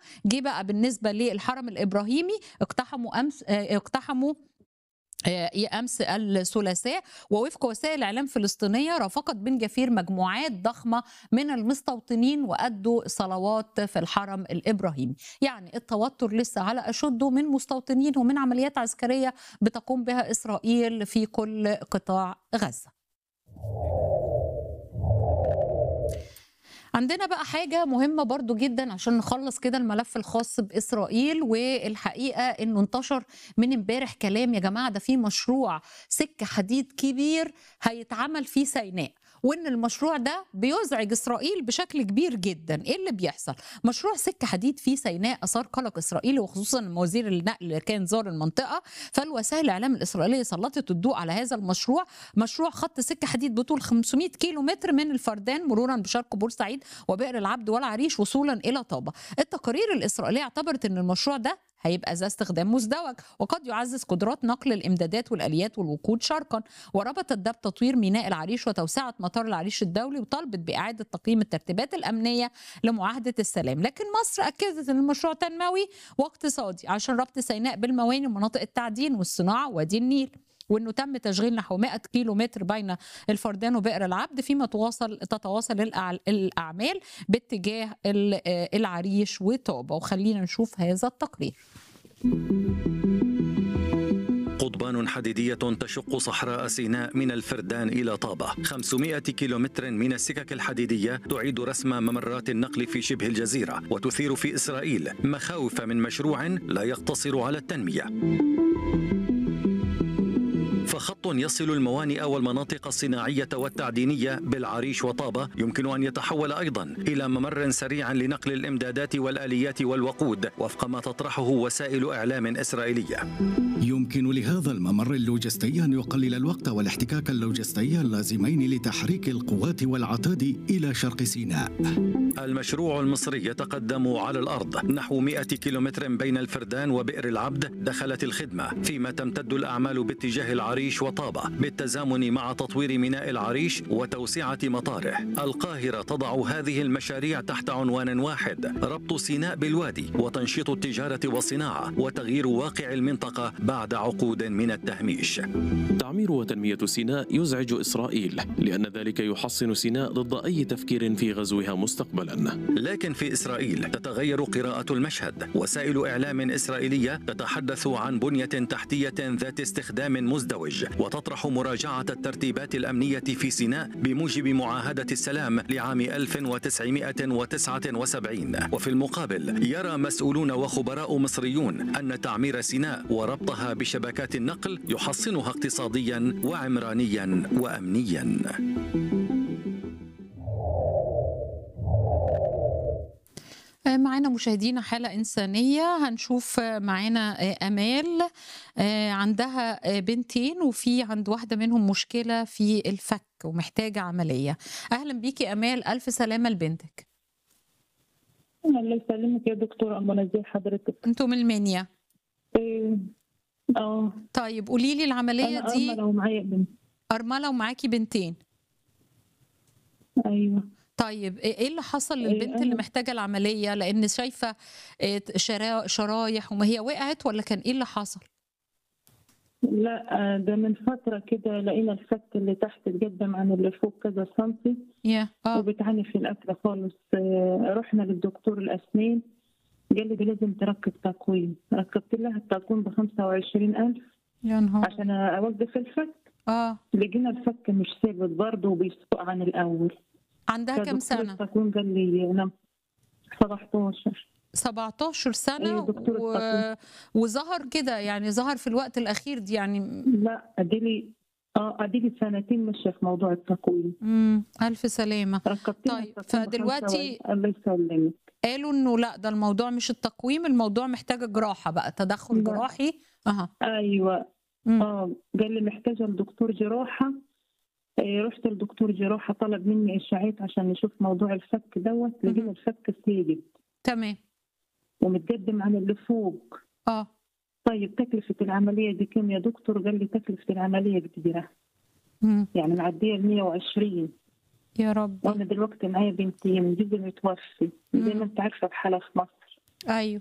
جه بقى بالنسبه للحرم الابراهيمي اقتحموا امس آه، اقتحموا آه، امس الثلاثاء ووفق وسائل الاعلام الفلسطينيه رافقت بن جفير مجموعات ضخمه من المستوطنين وادوا صلوات في الحرم الابراهيمي، يعني التوتر لسه على اشده من مستوطنين ومن عمليات عسكريه بتقوم بها اسرائيل في كل قطاع غزه. عندنا بقى حاجة مهمة برضو جدا عشان نخلص كده الملف الخاص بإسرائيل والحقيقة إنه انتشر من امبارح كلام يا جماعة ده في مشروع سكة حديد كبير هيتعمل في سيناء وان المشروع ده بيزعج اسرائيل بشكل كبير جدا ايه اللي بيحصل مشروع سكه حديد في سيناء اثار قلق اسرائيلي وخصوصا وزير النقل اللي كان زار المنطقه فالوسائل الاعلام الاسرائيليه سلطت الضوء على هذا المشروع مشروع خط سكه حديد بطول 500 كيلو متر من الفردان مرورا بشرق بورسعيد وبئر العبد والعريش وصولا الى طابه التقارير الاسرائيليه اعتبرت ان المشروع ده هيبقى ذا استخدام مزدوج وقد يعزز قدرات نقل الامدادات والاليات والوقود شرقا وربطت ده بتطوير ميناء العريش وتوسعه مطار العريش الدولي وطالبت باعاده تقييم الترتيبات الامنيه لمعاهده السلام لكن مصر اكدت ان المشروع تنموي واقتصادي عشان ربط سيناء بالمواني ومناطق التعدين والصناعه ووادي النيل وانه تم تشغيل نحو 100 كيلو متر بين الفردان وبئر العبد فيما تواصل تتواصل الأع- الاعمال باتجاه ال- آه، العريش وطابه وخلينا نشوف هذا التقرير قضبان حديدية تشق صحراء سيناء من الفردان إلى طابة 500 كيلومتر من السكك الحديدية تعيد رسم ممرات النقل في شبه الجزيرة وتثير في إسرائيل مخاوف من مشروع لا يقتصر على التنمية فخط يصل الموانئ والمناطق الصناعية والتعدينية بالعريش وطابة يمكن أن يتحول أيضا إلى ممر سريع لنقل الإمدادات والآليات والوقود وفق ما تطرحه وسائل إعلام إسرائيلية يمكن لهذا الممر اللوجستي أن يقلل الوقت والاحتكاك اللوجستي اللازمين لتحريك القوات والعتاد إلى شرق سيناء المشروع المصري يتقدم على الأرض نحو 100 كيلومتر بين الفردان وبئر العبد دخلت الخدمة فيما تمتد الأعمال باتجاه العريش وطابة بالتزامن مع تطوير ميناء العريش وتوسعة مطاره القاهرة تضع هذه المشاريع تحت عنوان واحد ربط سيناء بالوادي وتنشيط التجارة والصناعة وتغيير واقع المنطقة بعد عقود من التهميش تعمير وتنمية سيناء يزعج إسرائيل لأن ذلك يحصن سيناء ضد أي تفكير في غزوها مستقبلا لكن في إسرائيل تتغير قراءة المشهد وسائل إعلام إسرائيلية تتحدث عن بنية تحتية ذات استخدام مزدوج وتطرح مراجعة الترتيبات الأمنية في سيناء بموجب معاهدة السلام لعام 1979 وفي المقابل يرى مسؤولون وخبراء مصريون أن تعمير سيناء وربطها بشبكات النقل يحصنها اقتصاديا وعمرانيا وأمنيا آه، معانا مشاهدينا حالة إنسانية هنشوف آه، معانا آه، أمال آه، عندها آه، بنتين وفي عند واحدة منهم مشكلة في الفك ومحتاجة عملية أهلا بيكي أمال ألف سلامة لبنتك الله يسلمك يا دكتور الله ازي حضرتك انتوا من المنيا إيه، اه طيب قولي لي العملية انا دي ارمله ومعايا بنت أرملة ومعاكي بنتين ايوه طيب ايه اللي حصل إيه، للبنت اللي أنا- محتاجة العملية لأن شايفة آه، شرا- شرايح وما هي وقعت ولا كان ايه اللي حصل لا آه، ده من فتره كده لقينا الفك اللي تحت اتقدم عن اللي فوق كذا سنتي يا اه وبتعاني في الاكل خالص آه، رحنا للدكتور الاسنان قال لي دي لازم تركب تقويم ركبت لها التقويم ب 25000 يا نهار عشان اوقف الفك اه لقينا الفك مش ثابت برضه وبيسوق عن الاول عندها كام فدكتور سنة التقويم قال لي انا 17 17 سنة أيوة، دكتور و... التقويم. وظهر كده يعني ظهر في الوقت الأخير دي يعني لا اديلي اه اديلي سنتين ماشيه في موضوع التقويم مم. ألف سلامة ركبت لها طيب، التقويم فدلوقتي- بخمسة و- الله يسلمك قالوا إنه لا ده الموضوع مش التقويم الموضوع محتاجة جراحة بقى تدخل لا. جراحي أها ايوه مم. اه قال لي محتاجه لدكتور جراحه آه، رحت لدكتور جراحه طلب مني اشاعات عشان نشوف موضوع الفك دوت مهم. لقينا الفك ثابت تمام ومتقدم عن اللي فوق اه طيب تكلفه العمليه دي كم يا دكتور قال لي تكلفه العمليه كبيره مم. يعني معديه ال 120 يا رب وانا دلوقتي معايا بنتين جوزي متوفي زي مم. ما انت عارفه بحاله في مصر ايوه